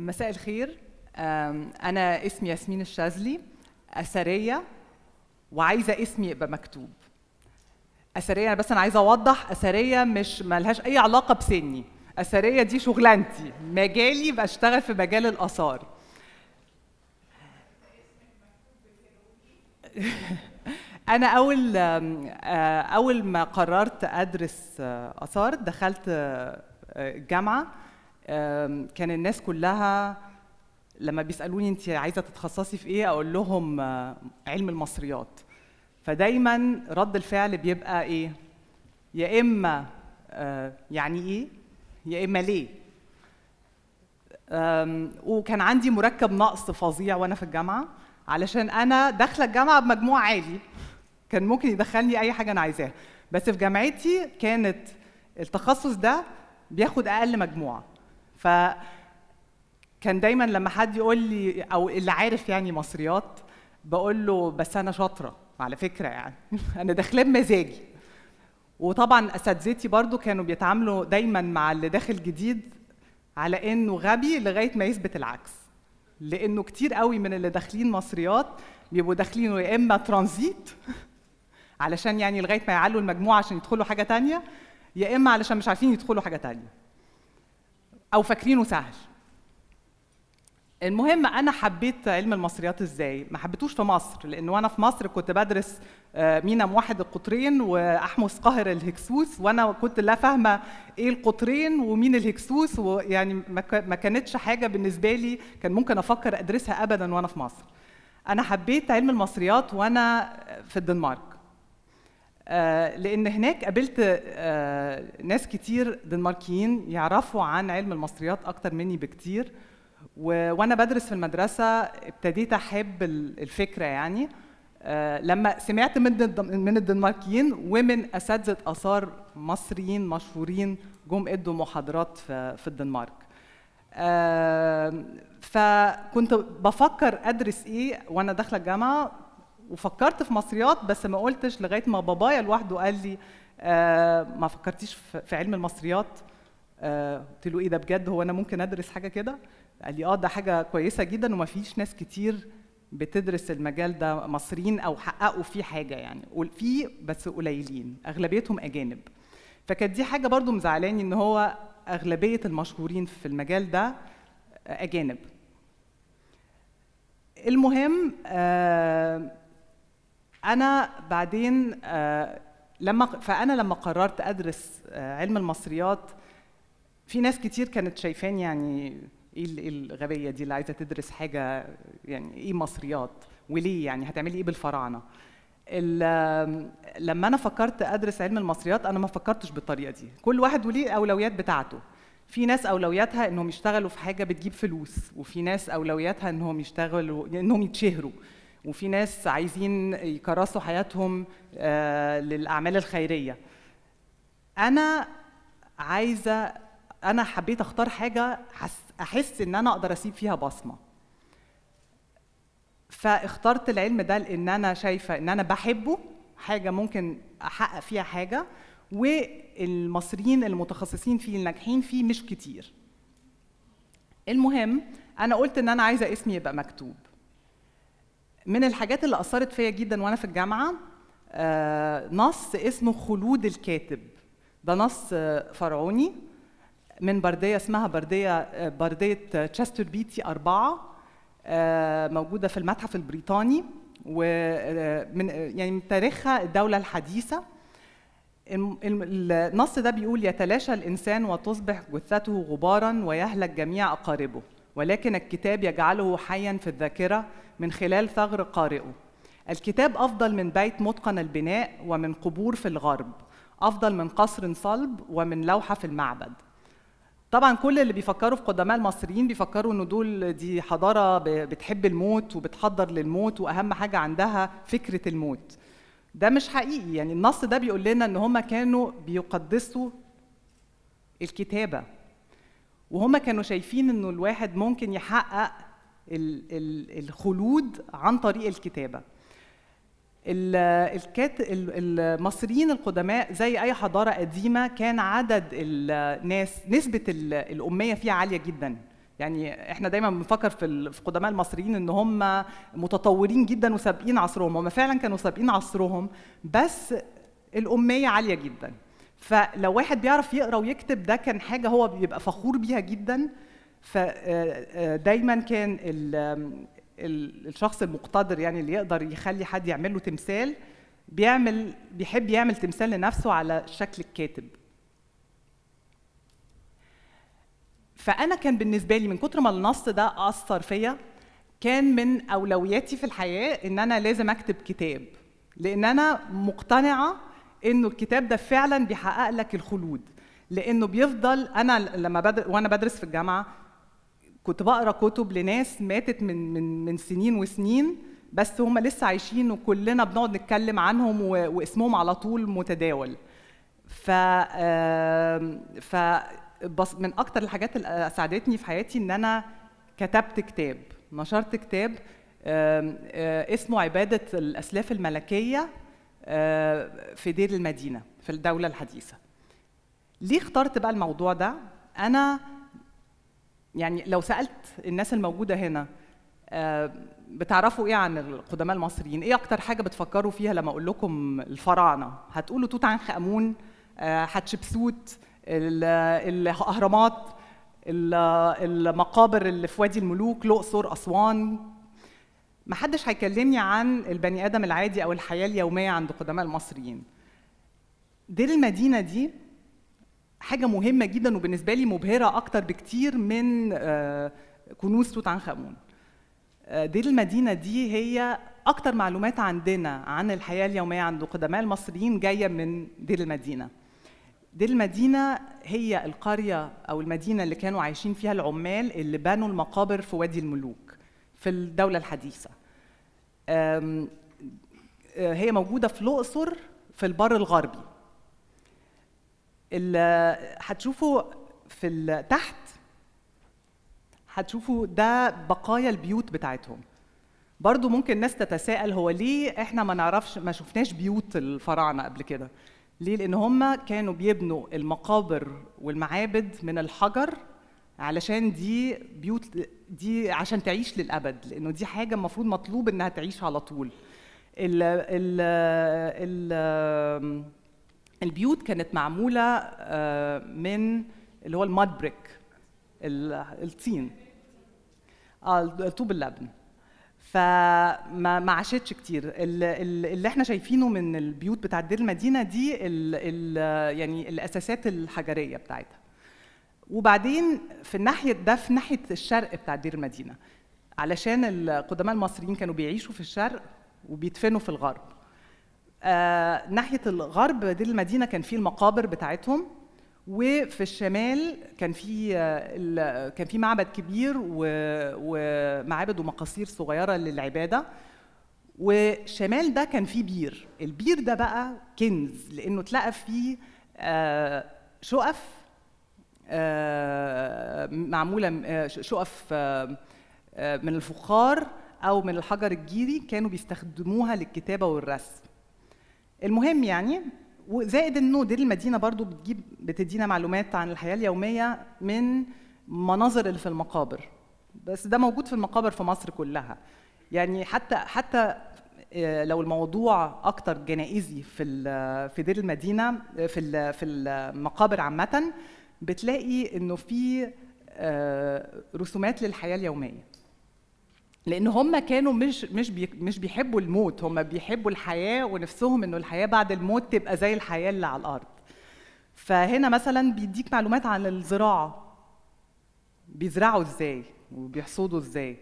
مساء الخير أم، أنا اسمي ياسمين الشاذلي أثرية وعايزة اسمي يبقى مكتوب أثرية أنا بس أنا عايزة أوضح أثرية مش ملهاش أي علاقة بسني أثرية دي شغلانتي مجالي بشتغل في مجال الآثار أنا أول آم، آه، أول ما قررت أدرس آه، آثار دخلت آه، آه، الجامعة آم، كان الناس كلها لما بيسألوني أنت عايزة تتخصصي في إيه أقول لهم آه، علم المصريات فدايما رد الفعل بيبقى إيه يا إما آه، يعني إيه يا إما ليه أم، وكان عندي مركب نقص فظيع وانا في الجامعه علشان انا داخله الجامعه بمجموع عالي كان ممكن يدخلني اي حاجه انا عايزاها بس في جامعتي كانت التخصص ده بياخد اقل مجموع ف كان دايما لما حد يقول لي او اللي عارف يعني مصريات بقول له بس انا شاطره على فكره يعني انا داخله بمزاجي وطبعا اساتذتي برضو كانوا بيتعاملوا دايما مع اللي داخل جديد على انه غبي لغايه ما يثبت العكس لانه كتير قوي من اللي داخلين مصريات بيبقوا داخلين يا اما ترانزيت علشان يعني لغايه ما يعلوا المجموعه عشان يدخلوا حاجه تانية يا اما علشان مش عارفين يدخلوا حاجه تانية او فاكرينه سهل المهم انا حبيت علم المصريات ازاي ما حبيتوش في مصر لان وانا في مصر كنت بدرس آه، مينا موحد القطرين واحمس قاهر الهكسوس وانا كنت لا فاهمه ايه القطرين ومين الهكسوس ويعني ما كا- ما كانتش حاجه بالنسبه لي كان ممكن افكر ادرسها ابدا وانا في مصر انا حبيت علم المصريات وانا في الدنمارك آه، لان هناك قابلت آه، ناس كتير دنماركيين يعرفوا عن علم المصريات اكتر مني بكتير و- وانا بدرس في المدرسه ابتديت احب ال- الفكره يعني آه، لما سمعت من الد- من الدنماركيين ومن اساتذه اثار مصريين مشهورين جم ادوا محاضرات في في الدنمارك آه، فكنت بفكر ادرس ايه وانا داخله الجامعه وفكرت في مصريات بس ما قلتش لغايه ما بابايا لوحده قال لي آه، ما فكرتيش في في علم المصريات آه، قلت له ايه ده بجد هو انا ممكن ادرس حاجه كده قال لي اه ده حاجه كويسه جدا وما فيش ناس كتير بتدرس المجال ده مصريين او حققوا فيه حاجه يعني قل- في بس قليلين اغلبيتهم اجانب فكانت دي حاجه برضو مزعلاني ان هو اغلبيه المشهورين في المجال ده اجانب المهم آه، انا بعدين آه، لما فانا لما قررت ادرس آه، علم المصريات في ناس كتير كانت شايفاني يعني ايه ال- إيه الغبيه دي اللي عايزه تدرس حاجه يعني ايه مصريات وليه يعني هتعملي ايه بالفراعنه ال- لما انا فكرت ادرس علم المصريات انا ما فكرتش بالطريقه دي كل واحد وليه الاولويات بتاعته في ناس اولوياتها انهم يشتغلوا في حاجه بتجيب فلوس وفي ناس اولوياتها انهم يشتغلوا انهم يتشهروا وفي ناس عايزين يكرسوا حياتهم آه، للاعمال الخيريه انا عايزه انا حبيت اختار حاجه حس احس ان انا اقدر اسيب فيها بصمه فاخترت العلم ده لان انا شايفه ان انا بحبه حاجه ممكن احقق فيها حاجه والمصريين المتخصصين فيه الناجحين فيه مش كتير المهم انا قلت ان انا عايزه اسمي يبقى مكتوب من الحاجات اللي اثرت فيا جدا وانا في الجامعه آه، نص اسمه خلود الكاتب ده نص آه، فرعوني من برديه اسمها برديه آه، برديه تشستر بيتي أربعة آه، موجوده في المتحف البريطاني ومن يعني من تاريخها الدوله الحديثه الم- الم- النص ده بيقول يتلاشى الإنسان وتصبح جثته غبارا ويهلك جميع أقاربه ولكن الكتاب يجعله حيا في الذاكرة من خلال ثغر قارئه الكتاب أفضل من بيت متقن البناء ومن قبور في الغرب أفضل من قصر صلب ومن لوحة في المعبد طبعا كل اللي بيفكروا في قدماء المصريين بيفكروا انه دول دي حضاره ب- بتحب الموت وبتحضر للموت واهم حاجه عندها فكره الموت ده مش حقيقي يعني النص ده بيقول لنا ان هم كانوا بيقدسوا الكتابه وهم كانوا شايفين انه الواحد ممكن يحقق ال- ال- الخلود عن طريق الكتابه ال- الكات ال- المصريين القدماء زي اي حضاره قديمه كان عدد الناس نسبه ال- الاميه فيها عاليه جدا يعني احنا دايما بنفكر في ال- في قدماء المصريين ان هم متطورين جدا وسابقين عصرهم هم فعلا كانوا سابقين عصرهم بس الاميه عاليه جدا فلو واحد بيعرف يقرا ويكتب ده كان حاجه هو بيبقى فخور بيها جدا فدايما كان ال- ال- الشخص المقتدر يعني اللي يقدر يخلي حد يعمل له تمثال بيعمل بيحب يعمل تمثال لنفسه على شكل الكاتب فانا كان بالنسبه لي من كتر ما النص ده اثر فيا كان من اولوياتي في الحياه ان انا لازم اكتب كتاب لان انا مقتنعه انه الكتاب ده فعلا بيحقق لك الخلود لانه بيفضل انا لما بدر وانا بدرس في الجامعه كنت بقرا كتب لناس ماتت من من من سنين وسنين بس هم لسه عايشين وكلنا بنقعد نتكلم عنهم و- واسمهم على طول متداول ف آم، ف بص من اكتر الحاجات اللي اسعدتني في حياتي ان انا كتبت كتاب نشرت كتاب آم، آه، اسمه عباده الاسلاف الملكيه آه، في دير المدينه في الدوله الحديثه ليه اخترت بقى الموضوع ده انا يعني لو سالت الناس الموجوده هنا آه، بتعرفوا ايه عن القدماء المصريين ايه اكتر حاجه بتفكروا فيها لما اقول لكم الفراعنه هتقولوا توت عنخ امون آه، حتشبسوت ال- الاهرامات ال- المقابر اللي في وادي الملوك الاقصر اسوان محدش هيكلمني عن البني ادم العادي او الحياه اليوميه عند قدماء المصريين دير المدينه دي حاجه مهمه جدا وبالنسبه لي مبهره اكتر بكتير من آه، كنوز توت عنخ امون آه، دير المدينه دي هي اكتر معلومات عندنا عن الحياه اليوميه عند قدماء المصريين جايه من دير المدينه دير المدينه هي القريه او المدينه اللي كانوا عايشين فيها العمال اللي بنوا المقابر في وادي الملوك في الدوله الحديثه آم، آه، هي موجوده في الاقصر في البر الغربي ال- هتشوفوا في ال- تحت هتشوفوا ده بقايا البيوت بتاعتهم برضو ممكن ناس تتساءل هو ليه احنا ما نعرفش ما شفناش بيوت الفراعنه قبل كده ليه لان هم كانوا بيبنوا المقابر والمعابد من الحجر علشان دي بيوت دي عشان تعيش للابد لانه دي حاجه المفروض مطلوب انها تعيش على طول ال ال ال البيوت كانت معموله آه، من اللي هو الماد بريك الطين اه الطوب اللبن فما ما عاشتش كتير ال- ال- اللي احنا شايفينه من البيوت بتاعت دير المدينه دي ال ال يعني الاساسات الحجريه بتاعتها وبعدين في الناحيه ده في ناحيه الشرق بتاع دير المدينه علشان القدماء المصريين كانوا بيعيشوا في الشرق وبيدفنوا في الغرب آه ناحيه الغرب دير المدينه كان فيه المقابر بتاعتهم وفي الشمال كان في آه، ال- كان في معبد كبير و- ومعابد ومقاصير صغيره للعباده وشمال ده كان فيه بير البير ده بقى كنز لانه اتلقى فيه آه، شقف آه، معموله آه، ش- شقف آه، آه، من الفخار او من الحجر الجيري كانوا بيستخدموها للكتابه والرسم المهم يعني وزائد انه دي المدينه برضو بتجيب بتدينا معلومات عن الحياه اليوميه من مناظر اللي في المقابر بس ده موجود في المقابر في مصر كلها يعني حتى حتى آه، لو الموضوع اكتر جنائزي في ال- في دير المدينه آه، في ال- في المقابر عامه بتلاقي انه في آه، رسومات للحياه اليوميه لان هم كانوا مش مش بي مش بيحبوا الموت هم بيحبوا الحياه ونفسهم انه الحياه بعد الموت تبقى زي الحياه اللي على الارض فهنا مثلا بيديك معلومات عن الزراعه بيزرعوا ازاي وبيحصدوا ازاي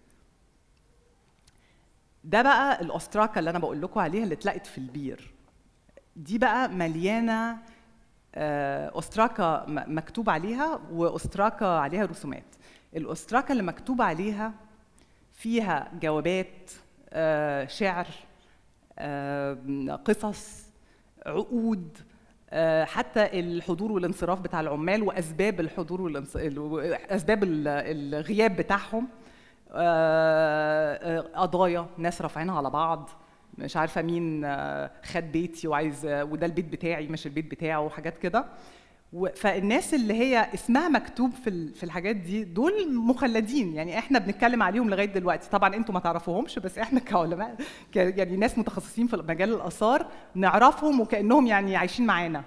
ده بقى الاستراكه اللي انا بقول لكم عليها اللي اتلقت في البير دي بقى مليانه آه، استراكه م- مكتوب عليها واستراكه عليها رسومات الاستراكه اللي مكتوب عليها فيها جوابات آه، شعر آه، قصص عقود آه، حتى الحضور والانصراف بتاع العمال واسباب الحضور والانص... ال- اسباب ال- الغياب بتاعهم آه، آه، قضايا ناس رافعينها على بعض مش عارفه مين آه، خد بيتي وعايز آه، وده البيت بتاعي مش البيت بتاعه وحاجات كده فالناس اللي هي اسمها مكتوب في في الحاجات دي دول مخلدين يعني احنا بنتكلم عليهم لغايه دلوقتي طبعا انتم ما تعرفوهمش بس احنا كعلماء يعني ناس متخصصين في مجال الاثار نعرفهم وكانهم يعني عايشين معانا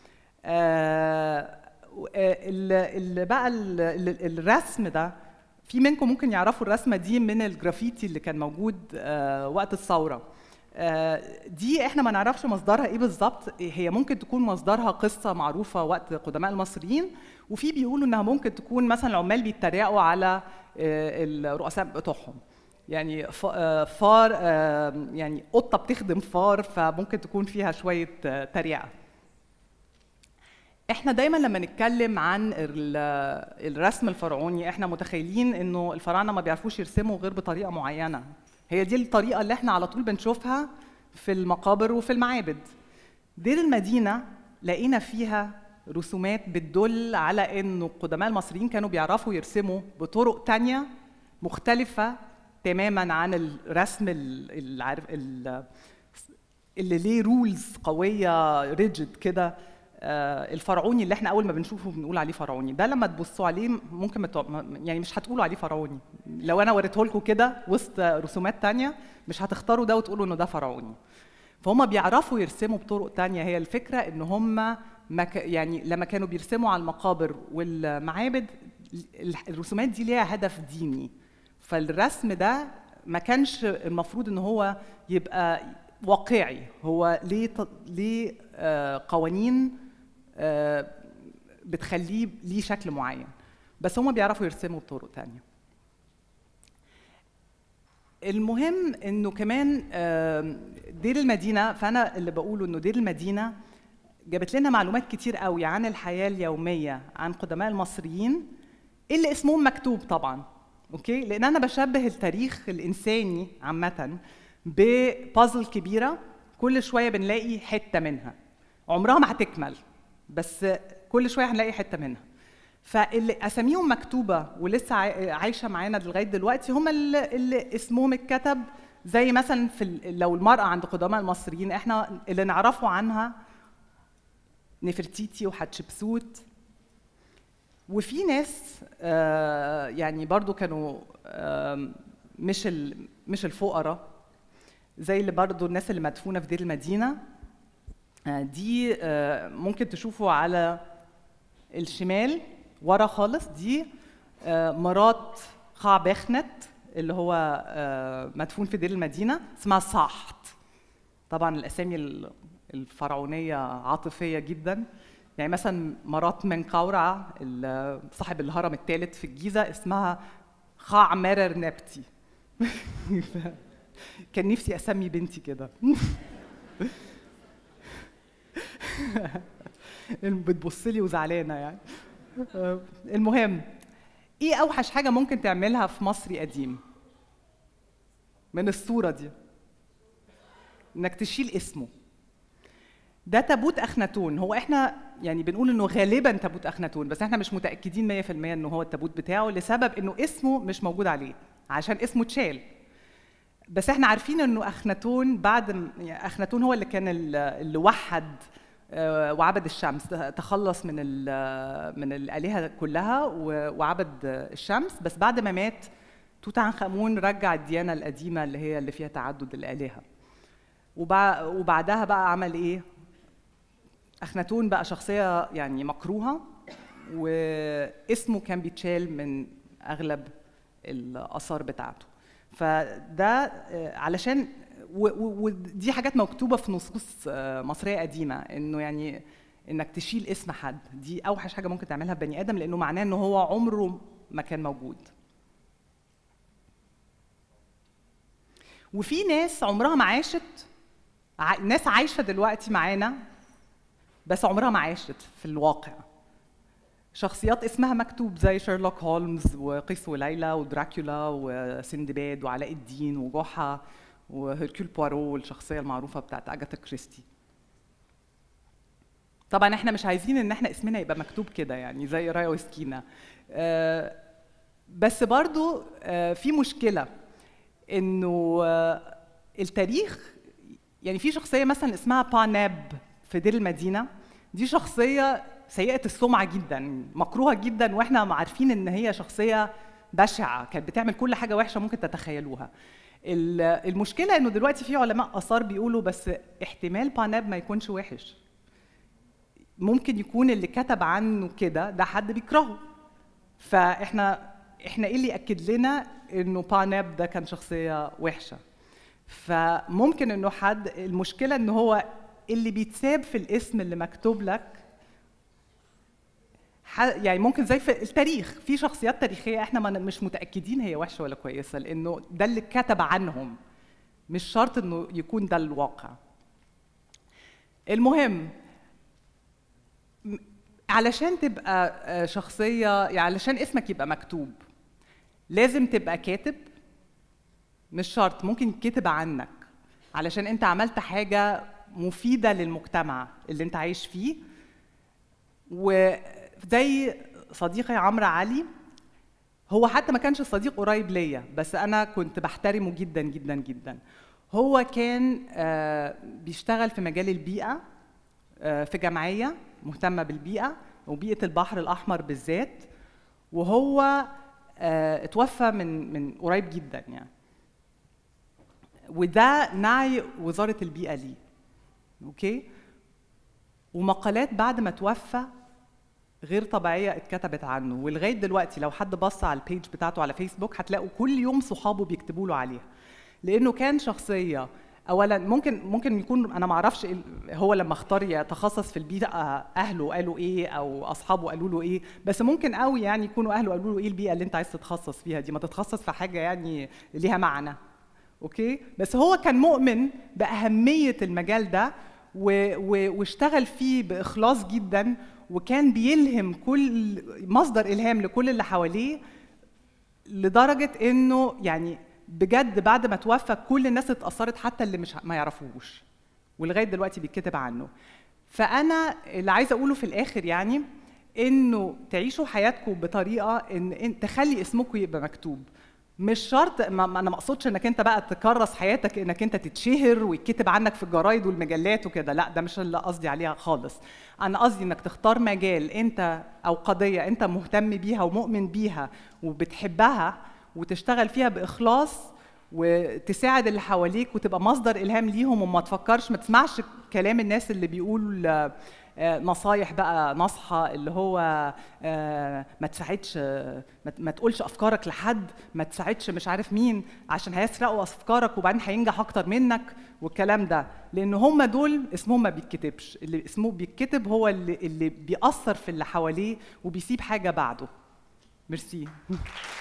آه ال بقى ال الرسم ده في منكم ممكن يعرفوا الرسمه دي من الجرافيتي اللي كان موجود آه وقت الثوره دي احنا ما نعرفش مصدرها ايه بالظبط هي ممكن تكون مصدرها قصه معروفه وقت قدماء المصريين وفي بيقولوا انها ممكن تكون مثلا العمال بيتريقوا على الرؤساء بتوعهم يعني فار يعني قطه بتخدم فار فممكن تكون فيها شويه تريقه احنا دايما لما نتكلم عن الرسم الفرعوني احنا متخيلين انه الفراعنه ما بيعرفوش يرسموا غير بطريقه معينه هي دي الطريقه اللي احنا على طول بنشوفها في المقابر وفي المعابد دير المدينه لقينا فيها رسومات بتدل على انه قدماء المصريين كانوا بيعرفوا يرسموا بطرق تانية مختلفة تماما عن الرسم العارف اللي ليه رولز قوية ريجد كده الفرعوني اللي احنا اول ما بنشوفه بنقول عليه فرعوني ده لما تبصوا عليه ممكن متو... يعني مش هتقولوا عليه فرعوني لو انا وريته لكم كده وسط رسومات تانية مش هتختاروا ده وتقولوا انه ده فرعوني فهم بيعرفوا يرسموا بطرق تانية هي الفكرة ان هم مك... يعني لما كانوا بيرسموا على المقابر والمعابد الرسومات دي ليها هدف ديني فالرسم ده ما كانش المفروض ان هو يبقى واقعي هو ليه ت... ليه آه قوانين آه بتخليه ليه شكل معين بس هم بيعرفوا يرسموا بطرق تانية المهم انه كمان آه دير المدينه فانا اللي بقوله انه دير المدينه جابت لنا معلومات كتير قوي عن الحياه اليوميه عن قدماء المصريين اللي اسمهم مكتوب طبعا اوكي لان انا بشبه التاريخ الانساني عامه ببازل كبيره كل شويه بنلاقي حته منها عمرها ما هتكمل بس كل شويه هنلاقي حته منها فاللي اساميهم مكتوبه ولسه عايشه معانا لغايه دلوقتي هم اللي, اللي اسمهم اتكتب زي مثلا في لو المراه عند قدماء المصريين احنا اللي نعرفه عنها نفرتيتي وحتشبسوت وفي ناس آه يعني برضو كانوا آه مش مش الفقراء زي اللي برضو الناس اللي مدفونه في دير المدينه آه دي ممكن تشوفوا على الشمال ورا خالص دي مرات خاع بخنت اللي هو مدفون في دير المدينه اسمها صاحت طبعا الاسامي الفرعونيه عاطفيه جدا يعني مثلا مرات من قورع صاحب الهرم الثالث في الجيزه اسمها خاع مرر نبتي كان نفسي اسمي بنتي كده بتبص لي وزعلانه يعني المهم ايه اوحش حاجه ممكن تعملها في مصري قديم من الصوره دي انك تشيل اسمه ده تابوت اخناتون هو احنا يعني بنقول انه غالبا تابوت اخناتون بس احنا مش متاكدين 100% انه هو التابوت بتاعه لسبب انه اسمه مش موجود عليه عشان اسمه اتشال بس احنا عارفين انه اخناتون بعد يعني اخناتون هو اللي كان اللي وحد وعبد الشمس تخلص من من الالهه كلها وعبد الشمس بس بعد ما مات توت عنخ امون رجع الديانه القديمه اللي هي اللي فيها تعدد الالهه وبعدها بقى عمل ايه اخناتون بقى شخصيه يعني مكروهه واسمه كان بيتشال من اغلب الاثار بتاعته فده علشان ودي حاجات مكتوبه في نصوص مصريه قديمه انه يعني انك تشيل اسم حد دي اوحش حاجه ممكن تعملها بني ادم لانه معناه ان هو عمره ما كان موجود وفي ناس عمرها ما عاشت ناس عايشه دلوقتي معانا بس عمرها ما عاشت في الواقع شخصيات اسمها مكتوب زي شيرلوك هولمز وقيس وليلى ودراكولا وسندباد وعلاء الدين وجحا وهيركول بوارو الشخصيه المعروفه بتاعت اجاثا كريستي طبعا احنا مش عايزين ان احنا اسمنا يبقى مكتوب كده يعني زي رايا وسكينه أه بس برضو أه في مشكله انه أه التاريخ يعني في شخصيه مثلا اسمها باناب في دير المدينه دي شخصيه سيئه السمعه جدا مكروهه جدا واحنا عارفين ان هي شخصيه بشعه كانت بتعمل كل حاجه وحشه ممكن تتخيلوها ال- المشكله انه دلوقتي في علماء اثار بيقولوا بس احتمال باناب ما يكونش وحش ممكن يكون اللي كتب عنه كده ده حد بيكرهه فاحنا احنا ايه اللي ياكد لنا انه باناب ده كان شخصيه وحشه فممكن انه حد المشكله ان هو اللي بيتساب في الاسم اللي مكتوب لك ح- يعني ممكن زي في التاريخ في شخصيات تاريخيه احنا ما ن- مش متاكدين هي وحشه ولا كويسه لانه ده اللي كتب عنهم مش شرط انه يكون ده الواقع المهم م- علشان تبقى آه، شخصيه يعني علشان اسمك يبقى مكتوب لازم تبقى كاتب مش شرط ممكن يتكتب عنك علشان انت عملت حاجه مفيده للمجتمع اللي انت عايش فيه وزي صديقي عمرو علي هو حتى ما كانش صديق قريب ليا بس انا كنت بحترمه جدا جدا جدا هو كان آه، بيشتغل في مجال البيئه آه، في جمعيه مهتمه بالبيئه وبيئه البحر الاحمر بالذات وهو آه، اتوفى من من قريب جدا يعني وده نعي وزاره البيئه ليه اوكي ومقالات بعد ما توفى غير طبيعيه اتكتبت عنه ولغايه دلوقتي لو حد بص على البيج بتاعته على فيسبوك هتلاقوا كل يوم صحابه بيكتبوا له عليها لانه كان شخصيه اولا ممكن ممكن يكون انا ما اعرفش إيه ال- هو لما اختار يتخصص في البيئه اهله قالوا ايه او اصحابه قالوا له ايه بس ممكن قوي يعني يكونوا اهله قالوا له ايه البيئه اللي انت عايز تتخصص فيها دي ما تتخصص في حاجه يعني ليها معنى اوكي بس هو كان مؤمن باهميه المجال ده و... و... واشتغل فيه باخلاص جدا وكان بيلهم كل مصدر الهام لكل اللي حواليه لدرجه انه يعني بجد بعد ما توفى كل الناس اتاثرت حتى اللي مش ما يعرفوش ولغايه دلوقتي بيتكتب عنه فانا اللي عايزه اقوله في الاخر يعني انه تعيشوا حياتكم بطريقه ان, إن تخلي اسمكم يبقى مكتوب مش شرط ما ما- انا ما اقصدش انك انت بقى تكرس حياتك انك انت تتشهر ويتكتب عنك في الجرايد والمجلات وكده لا ده مش اللي قصدي عليها خالص انا قصدي انك تختار مجال انت او قضيه انت مهتم بيها ومؤمن بيها وبتحبها وتشتغل فيها باخلاص وتساعد اللي حواليك وتبقى مصدر الهام ليهم وما تفكرش ما تسمعش كلام الناس اللي بيقول آه، آه، نصايح بقى نصحى اللي هو آه، ما تساعدش آه، ما- ما تقولش افكارك لحد ما تساعدش مش عارف مين عشان هيسرقوا افكارك وبعدين هينجح اكتر منك والكلام ده لان هم دول اسمهم ما بيتكتبش اللي اسمه بيتكتب هو اللي اللي بيأثر في اللي حواليه وبيسيب حاجه بعده ميرسي